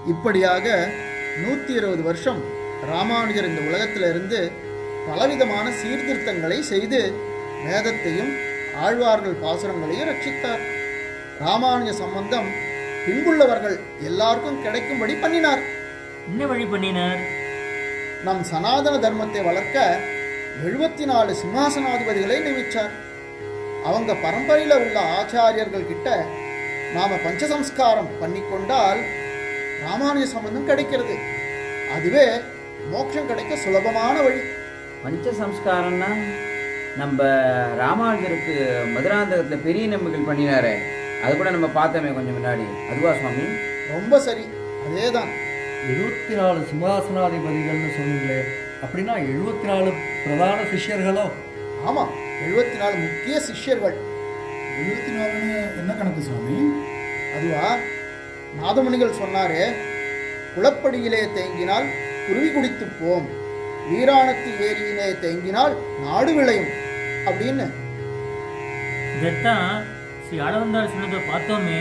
இப்படியாக நூற்றி இருபது வருஷம் ராமானுஜர் இந்த உலகத்தில் இருந்து பலவிதமான சீர்திருத்தங்களை செய்து வேதத்தையும் ஆழ்வார்கள் பாசுரங்களையும் ரட்சித்தார் ராமானுஜ சம்பந்தம் பின்புள்ளவர்கள் எல்லாருக்கும் கிடைக்கும்படி பண்ணினார் என்ன வழி பண்ணினார் நம் சனாதன தர்மத்தை வளர்க்க எழுபத்தி நாலு சிம்மாசனாதிபதிகளை நியமிச்சார் அவங்க பரம்பரையில் உள்ள ஆச்சாரியர்கள் கிட்ட நாம பஞ்சசம்ஸ்காரம் பண்ணிக்கொண்டால் ராமானுஜ சம்பந்தம் கிடைக்கிறது அதுவே மோட்சம் கிடைக்க சுலபமான வழி பஞ்ச சம்ஸ்காரம்னா நம்ம ராமானுஜருக்கு மதுராந்தகத்தில் பெரிய நம்பிகள் பண்ணினாரே அது கூட நம்ம பார்த்தோமே கொஞ்சம் முன்னாடி அதுவா சுவாமி ரொம்ப சரி அதேதான் எழுபத்தி நாலு சிம்மாசனாதிபதிகள்னு சொன்னீங்களே அப்படின்னா எழுபத்தி நாலு பிரதான சிஷ்யர்களோ ஆமாம் எழுபத்தி நாலு முக்கிய சிஷ்யர்கள் எழுபத்தி நாலுன்னு என்ன கணக்கு சுவாமி அதுவா நாதமுனிகள் சொன்னாரே குளப்படியிலே தேங்கினால் குருவி குடித்து போம் வீராணத்து ஏரியிலே தேங்கினால் நாடு விளையும் அப்படின்னு இதைத்தான் ஸ்ரீ ஆளவந்தார் சொன்னதை பார்த்தோமே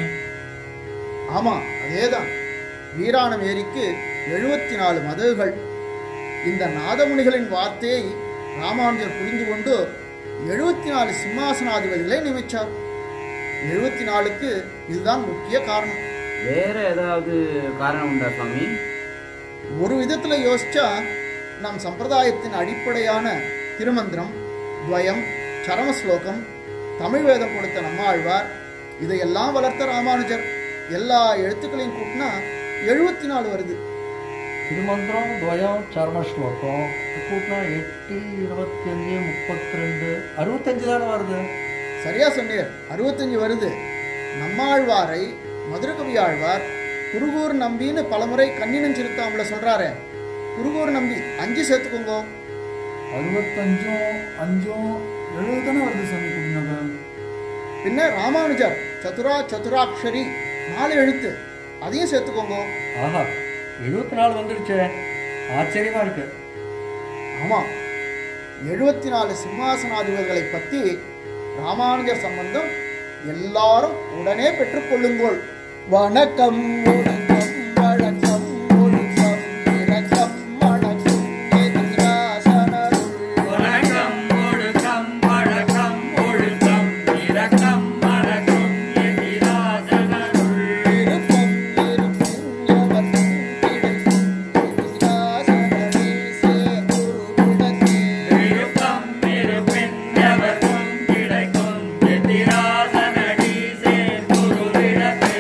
ஆமா அதேதான் வீராணம் ஏரிக்கு எழுபத்தி நாலு மதகுகள் இந்த நாதமுனிகளின் வார்த்தையை ராமானுஜர் புரிந்து கொண்டு எழுபத்தி நாலு சிம்மாசனாதிபதிகளை நியமிச்சார் எழுபத்தி நாலுக்கு இதுதான் முக்கிய காரணம் வேற ஏதாவது காரணம் உண்டா சுவாமி ஒரு விதத்துல யோசிச்சா நம் சம்பிரதாயத்தின் அடிப்படையான திருமந்திரம் துவயம் சரம ஸ்லோகம் தமிழ் வேதம் கொடுத்த நம்மாழ்வார் இதையெல்லாம் வளர்த்த ராமானுஜர் எல்லா எழுத்துக்களையும் கூட்டினா எழுபத்தி நாலு வருது திருமந்திரம் துவயம் சர்ம ஸ்லோகம் கூட்டினா எட்டு இருபத்தி அஞ்சு முப்பத்தி ரெண்டு அறுபத்தஞ்சு தானே வருது சரியா சொன்னீர் அறுபத்தஞ்சு வருது நம்மாழ்வாரை மதுரகவி ஆழ்வார் குருகூர் நம்பின்னு பலமுறை கண்ணினம் சிறுத்தாமல சொல்றாரே குருகூர் நம்பி அஞ்சு சேர்த்துக்கோங்க அறுபத்தஞ்சும் அஞ்சும் எழுபது தானே வருது சாமி கூட்டினாங்க பின்ன ராமானுஜர் சதுரா சதுராக்ஷரி நாலு எழுத்து அதையும் சேர்த்துக்கோங்க ஆஹா எழுபத்தி நாலு வந்துடுச்சே ஆச்சரியமா இருக்கு ஆமாம் எழுபத்தி நாலு சிம்மாசனாதிபதிகளை பற்றி ராமானுஜர் சம்பந்தம் எல்லாரும் உடனே பெற்றுக்கொள்ளுங்கள் வணக்கம் ஒழுக்கம் வழக்கம் ஒழுக்கம் இரக்கம் வணக்கம் எதிராசனருள். வணக்கம் ஒழுக்கம் வழக்கம் ஒழுக்கம் இரக்கம் வணக்கம் எதிராசனருள் விருப்பம் இருக்கும் எவர்க்கும் கிடைக்கும் எதிராசனரே சேர்குருவிடத்தே. விருப்பம் இருப்பின் எவர்க்கும் கிடைக்கும் எதிராசனடி சேர் குருவிடத்தே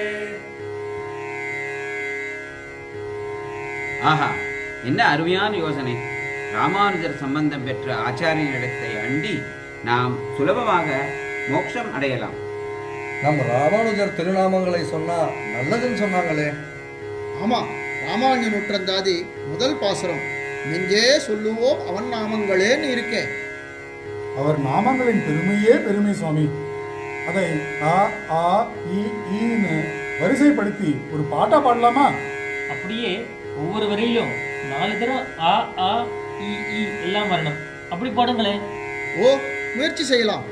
ஆஹா என்ன அருமையான யோசனை ராமானுஜர் சம்பந்தம் பெற்ற ஆச்சாரியனிடத்தை அண்டி நாம் சுலபமாக மோட்சம் அடையலாம் நம்ம ராமானுஜர் திருநாமங்களை சொன்னா நல்லதுன்னு சொன்னாங்களே ஆமா ராமானுஜ நூற்றந்தாதி முதல் பாசுரம் நெஞ்சே சொல்லுவோம் அவன் நாமங்களேன்னு இருக்கே அவர் நாமங்களின் பெருமையே பெருமை சுவாமி அதை ஆ ஆ இ ஈன்னு வரிசைப்படுத்தி ஒரு பாட்டா பாடலாமா அப்படியே ஒவ்வொரு வரியிலும் நாலு தரம் ஆ ஆ இ இ எல்லாம் வரணும் அப்படி பாடுங்களேன் ஓ முயற்சி செய்யலாம்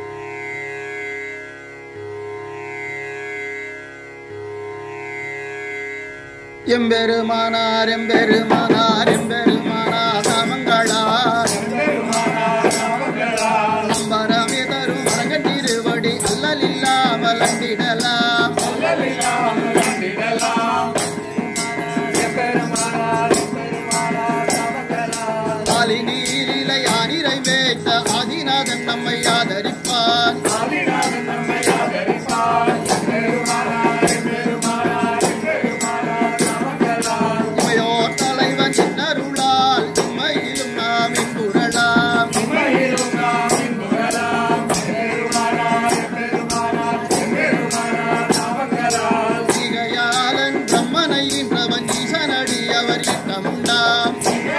எம்பெருமானார் எம்பெருமானார் எம்பெருமானார் நாமங்களார் நம்பரமே தரும் அரங்கன் திருவடி அல்லலில்லாமல் அண்டிடலாம் காலி நீலிலை யானிரை மேய்த்த ஆதிநாதன் நம்மை ஆதரிப்பான் இமையோர் தலைவன் சின்னருளால் இம்மையிலும் நாம் இன்புறலாம் சிகையாளன் பிரம்மனை இன்றவன் ஈசனடி அவர் இட்டமுண்டாம்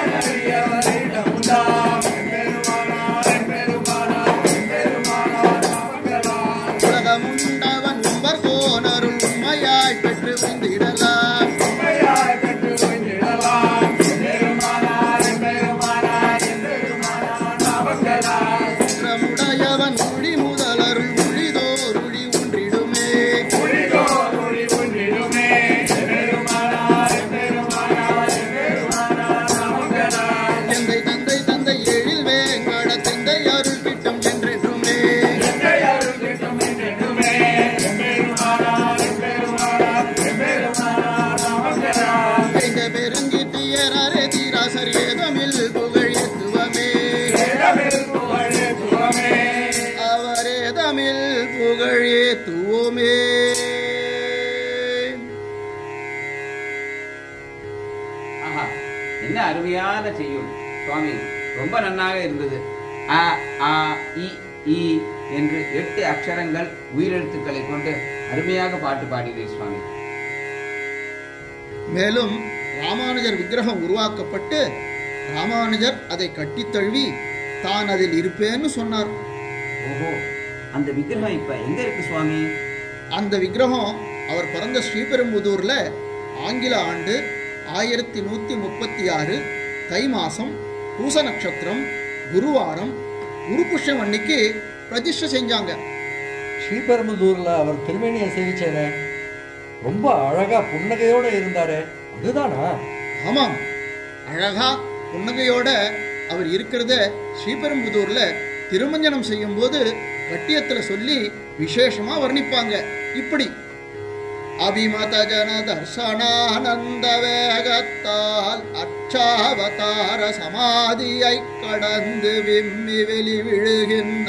உலகமுண்டவன் உம்பர் கோனருள் உண்மையாய் பெற்று விந்திடலாம் குற்றமுடையவன் உழி முதலருள் உழிதோர் உழி ஒன்றிடுமே ஒழிதோர் ஒளி ஒன்றிடுமே தமிழ் புகழே துவோமே ஆஹா என்ன அருமையான செய்யுள் சுவாமி ரொம்ப நன்னாக இருந்தது அ ஆ இ ஈ என்று எட்டு அக்ஷரங்கள் உயிரெழுத்துக்களை கொண்டு அருமையாக பாட்டு பாடினீர் சுவாமி மேலும் ராமானுஜர் விக்கிரகம் உருவாக்கப்பட்டு ராமானுஜர் அதை கட்டித் தழுவி தான் அதில் இருப்பேன்னு சொன்னார் ஓஹோ அந்த விக்கிரகம் இப்ப எங்க இருக்கு சுவாமி அந்த விக்கிரகம் அவர் பிறந்த ஸ்ரீபெரும்புதூர்ல ஆங்கில ஆண்டு ஆயிரத்தி நூத்தி முப்பத்தி ஆறு தை மாசம் பூச நட்சத்திரம் குருவாரம் குரு புஷ்யம் அன்னைக்கு பிரதிஷ்டை செஞ்சாங்க ஸ்ரீபெரும்புதூர்ல அவர் திருமேனியை சேவிச்சேனே ரொம்ப அழகா புன்னகையோட இருந்தாரே அதுதானா ஆமாம் அழகா புன்னகையோட அவர் இருக்கிறத ஸ்ரீபெரும்புதூர்ல திருமஞ்சனம் செய்யும்போது கட்டியத்துல சொல்லி விசேஷமா வர்ணிப்பாங்க இப்படி அபிமத ஜன தர்சனானந்த வேகத்தால் அச்சாவதார சமாதியை கடந்து விம்மி வெளி விழுகின்ற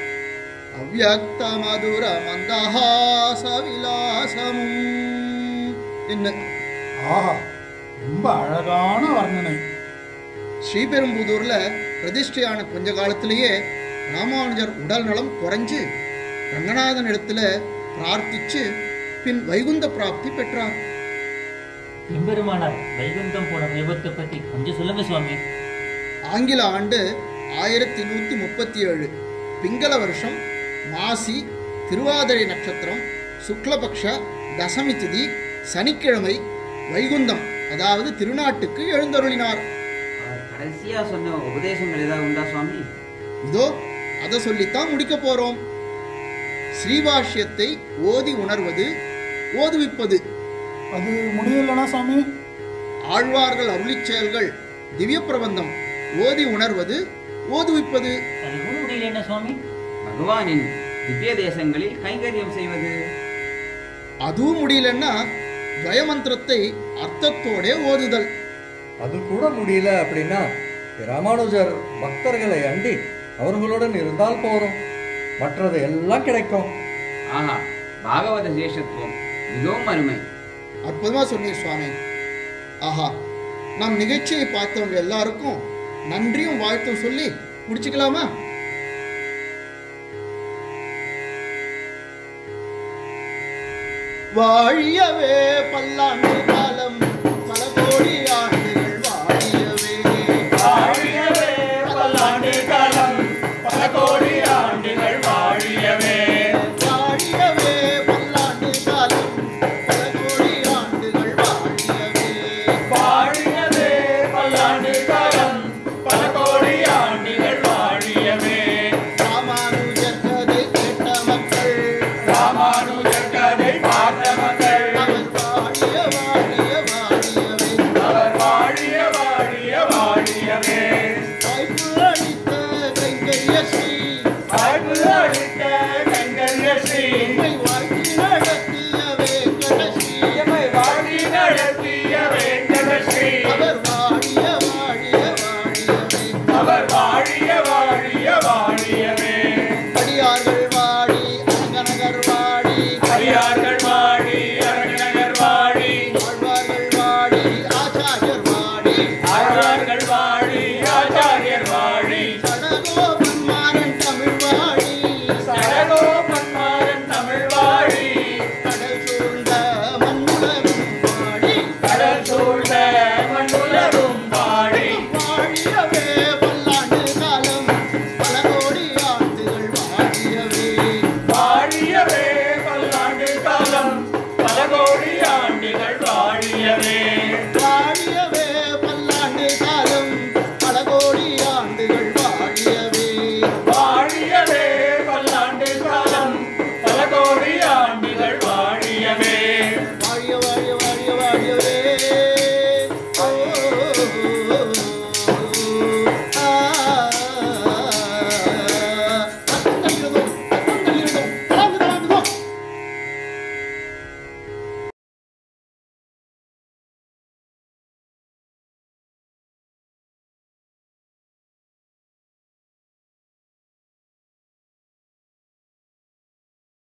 அவ்யக்த மதுர மந்தஹாச விலாசமும் என்ன ஆஹா ரொம்ப அழகான வர்ணனை ஸ்ரீபெரும்புதூர்ல பிரதிஷ்டையான கொஞ்ச காலத்திலேயே ராமானுஜர் உடல் நலம் குறைஞ்சு ரங்கநாதன் இடத்துல பிரார்த்திச்சு பின் வைகுந்த பிராப்தி பெற்றார் எம்பெருமானார் வைகுந்தம் போன விபத்தை பத்தி கொஞ்சம் சொல்லுங்க சுவாமி ஆங்கில ஆண்டு ஆயிரத்தி நூத்தி முப்பத்தி ஏழு பிங்கள வருஷம் மாசி திருவாதிரை நட்சத்திரம் சுக்லபக்ஷ தசமி திதி சனிக்கிழமை வைகுந்தம் அதாவது திருநாட்டுக்கு எழுந்தருளினார் அவர் கடைசியா சொன்ன உபதேசங்கள் ஏதாவது உண்டா சுவாமி இதோ அதை சொல்லித்தான் முடிக்க போறோம் ஸ்ரீபாஷ்யத்தை ஓதி உணர்வது ஓதுவிப்பது அது முடியலனா சுவாமி ஆழ்வார்கள் அருளிச் செயல்கள் திவ்ய பிரபந்தம் ஓதி உணர்வது ஓதுவிப்பது அது கூட முடியல என்ன சுவாமி பகவானின் திவ்ய தேசங்களில் கைங்கரியம் செய்வது அதுவும் முடியலன்னா துவயமந்திரத்தை அர்த்தத்தோடே ஓதுதல் அது கூட முடியல அப்படின்னா ராமானுஜர் பக்தர்களை அண்டி அவர்களுடன் இருந்தால் போறோம் மற்றது எல்லாம் கிடைக்கும் ஆஹா பாகவத சேஷத்துவம் மிகவும் அருமை அற்புதமா சொன்னீர் சுவாமி ஆஹா நம் நிகழ்ச்சியை பார்த்தவங்க எல்லாருக்கும் நன்றியும் வாழ்த்தும் சொல்லி முடிச்சுக்கலாமா வாழியவே பல்லாண்டு காலம்